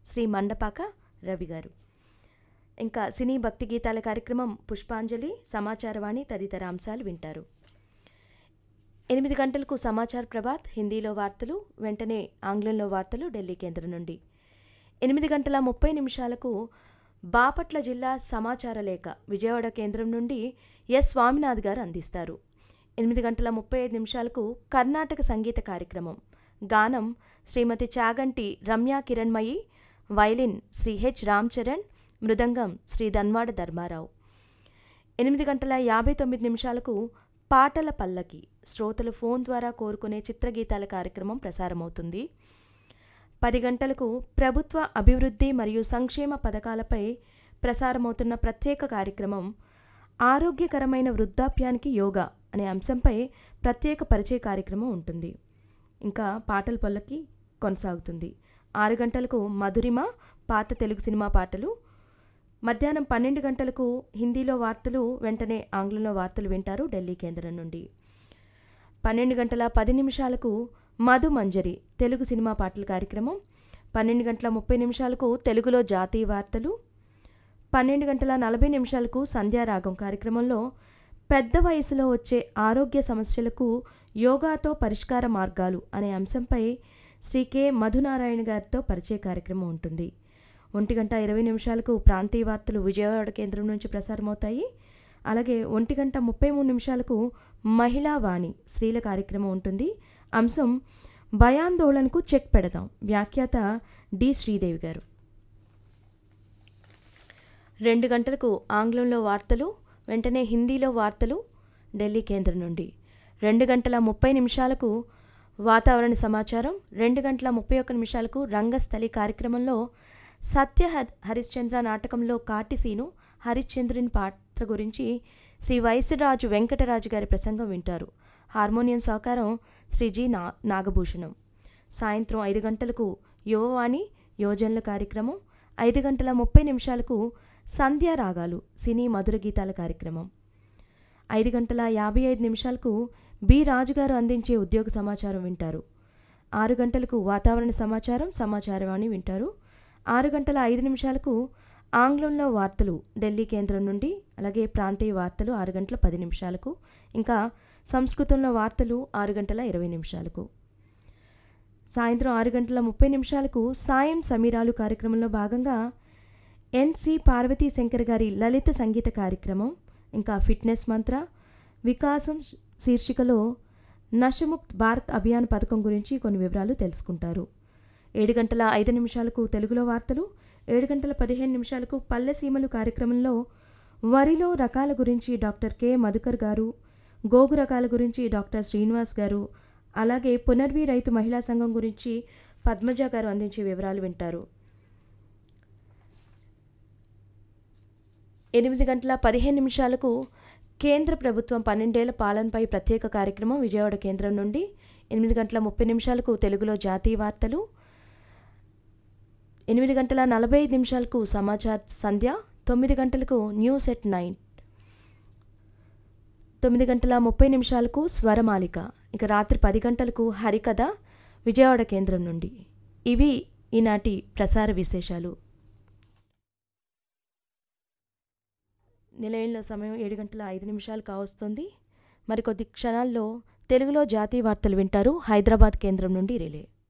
శ్రీ మండపాక రవి గారు ఇంకా సినీ భక్తి గీతాల కార్యక్రమం పుష్పాంజలి సమాచారవాణి తదితర అంశాలు వింటారు ఎనిమిది గంటలకు సమాచార్ ప్రభాత్ హిందీలో వార్తలు వెంటనే ఆంగ్లంలో వార్తలు ఢిల్లీ కేంద్రం నుండి ఎనిమిది గంటల ముప్పై నిమిషాలకు బాపట్ల జిల్లా సమాచార లేఖ విజయవాడ కేంద్రం నుండి ఎస్ స్వామినాథ్ గారు అందిస్తారు ఎనిమిది గంటల ముప్పై ఐదు నిమిషాలకు కర్ణాటక సంగీత కార్యక్రమం గానం శ్రీమతి చాగంటి రమ్యా కిరణ్మయి వైలిన్ శ్రీ హెచ్ రామ్ చరణ్ మృదంగం శ్రీ దన్వాడ ధర్మారావు ఎనిమిది గంటల యాభై తొమ్మిది నిమిషాలకు పాటల పల్లకి శ్రోతలు ఫోన్ ద్వారా కోరుకునే చిత్రగీతాల కార్యక్రమం ప్రసారమవుతుంది పది గంటలకు ప్రభుత్వ అభివృద్ధి మరియు సంక్షేమ పథకాలపై ప్రసారమవుతున్న ప్రత్యేక కార్యక్రమం ఆరోగ్యకరమైన వృద్ధాప్యానికి యోగా అనే అంశంపై ప్రత్యేక పరిచయ కార్యక్రమం ఉంటుంది ఇంకా పాటల పల్లకి కొనసాగుతుంది ఆరు గంటలకు మధురిమ పాత తెలుగు సినిమా పాటలు మధ్యాహ్నం పన్నెండు గంటలకు హిందీలో వార్తలు వెంటనే ఆంగ్లంలో వార్తలు వింటారు ఢిల్లీ కేంద్రం నుండి పన్నెండు గంటల పది నిమిషాలకు మధు మంజరి తెలుగు సినిమా పాటల కార్యక్రమం పన్నెండు గంటల ముప్పై నిమిషాలకు తెలుగులో జాతీయ వార్తలు పన్నెండు గంటల నలభై నిమిషాలకు సంధ్యారాగం కార్యక్రమంలో పెద్ద వయసులో వచ్చే ఆరోగ్య సమస్యలకు యోగాతో పరిష్కార మార్గాలు అనే అంశంపై శ్రీ కె మధునారాయణ గారితో పరిచయ కార్యక్రమం ఉంటుంది ఒంటి గంట ఇరవై నిమిషాలకు ప్రాంతీయ వార్తలు విజయవాడ కేంద్రం నుంచి ప్రసారమవుతాయి అలాగే ఒంటి గంట ముప్పై మూడు నిమిషాలకు మహిళా వాణి స్త్రీల కార్యక్రమం ఉంటుంది అంశం భయాందోళనకు చెక్ పెడదాం వ్యాఖ్యాత డి శ్రీదేవి గారు రెండు గంటలకు ఆంగ్లంలో వార్తలు వెంటనే హిందీలో వార్తలు ఢిల్లీ కేంద్రం నుండి రెండు గంటల ముప్పై నిమిషాలకు వాతావరణ సమాచారం రెండు గంటల ముప్పై ఒక్క నిమిషాలకు రంగస్థలి కార్యక్రమంలో సత్య హ- హరిశ్చంద్ర నాటకంలో కాటిసీను హరిశ్చంద్రుని పాత్ర గురించి శ్రీ వైశ్యరాజు వెంకటరాజు గారి ప్రసంగం వింటారు హార్మోనియం సహకారం శ్రీ జి నా నాగభూషణం సాయంత్రం ఐదు గంటలకు యువవాణి యోజనల కార్యక్రమం ఐదు గంటల ముప్పై నిమిషాలకు సంధ్యా రాగాలు సినీ మధుర గీతాల కార్యక్రమం ఐదు గంటల యాభై ఐదు నిమిషాలకు బి రాజుగారు అందించే ఉద్యోగ సమాచారం వింటారు ఆరు గంటలకు వాతావరణ సమాచారం సమాచారవాణి వింటారు ఆరు గంటల ఐదు నిమిషాలకు ఆంగ్లంలో వార్తలు ఢిల్లీ కేంద్రం నుండి అలాగే ప్రాంతీయ వార్తలు ఆరు గంటల పది నిమిషాలకు ఇంకా సంస్కృతంలో వార్తలు ఆరు గంటల ఇరవై నిమిషాలకు సాయంత్రం ఆరు గంటల ముప్పై నిమిషాలకు సాయం సమీరాలు కార్యక్రమంలో భాగంగా ఎన్సి పార్వతీ శంకర్ గారి లలిత సంగీత కార్యక్రమం ఇంకా ఫిట్నెస్ మంత్ర వికాసం శీర్షికలో నషముక్త్ భారత్ అభియాన్ పథకం గురించి కొన్ని వివరాలు తెలుసుకుంటారు ఏడు గంటల ఐదు నిమిషాలకు తెలుగులో వార్తలు ఏడు గంటల పదిహేను నిమిషాలకు పల్లె సీమలు కార్యక్రమంలో వరిలో రకాల గురించి డాక్టర్ కె మధుకర్ గారు గోగు రకాల గురించి డాక్టర్ శ్రీనివాస్ గారు అలాగే పునర్వీ రైతు మహిళా సంఘం గురించి పద్మజ గారు అందించే వివరాలు వింటారు ఎనిమిది గంటల పదిహేను నిమిషాలకు కేంద్ర ప్రభుత్వం పన్నెండేళ్ల పాలనపై ప్రత్యేక కార్యక్రమం విజయవాడ కేంద్రం నుండి ఎనిమిది గంటల ముప్పై నిమిషాలకు తెలుగులో జాతీయ వార్తలు ఎనిమిది గంటల నలభై ఐదు నిమిషాలకు సమాచార్ సంధ్య తొమ్మిది గంటలకు న్యూస్ ఎట్ నైన్ తొమ్మిది గంటల ముప్పై నిమిషాలకు స్వరమాలిక ఇక రాత్రి పది గంటలకు హరికథ విజయవాడ కేంద్రం నుండి ఇవి ఈనాటి ప్రసార విశేషాలు నిలయంలో సమయం ఏడు గంటల ఐదు నిమిషాలు కావస్తుంది మరికొద్ది క్షణాల్లో తెలుగులో జాతీయ వార్తలు వింటారు హైదరాబాద్ కేంద్రం నుండి రిలే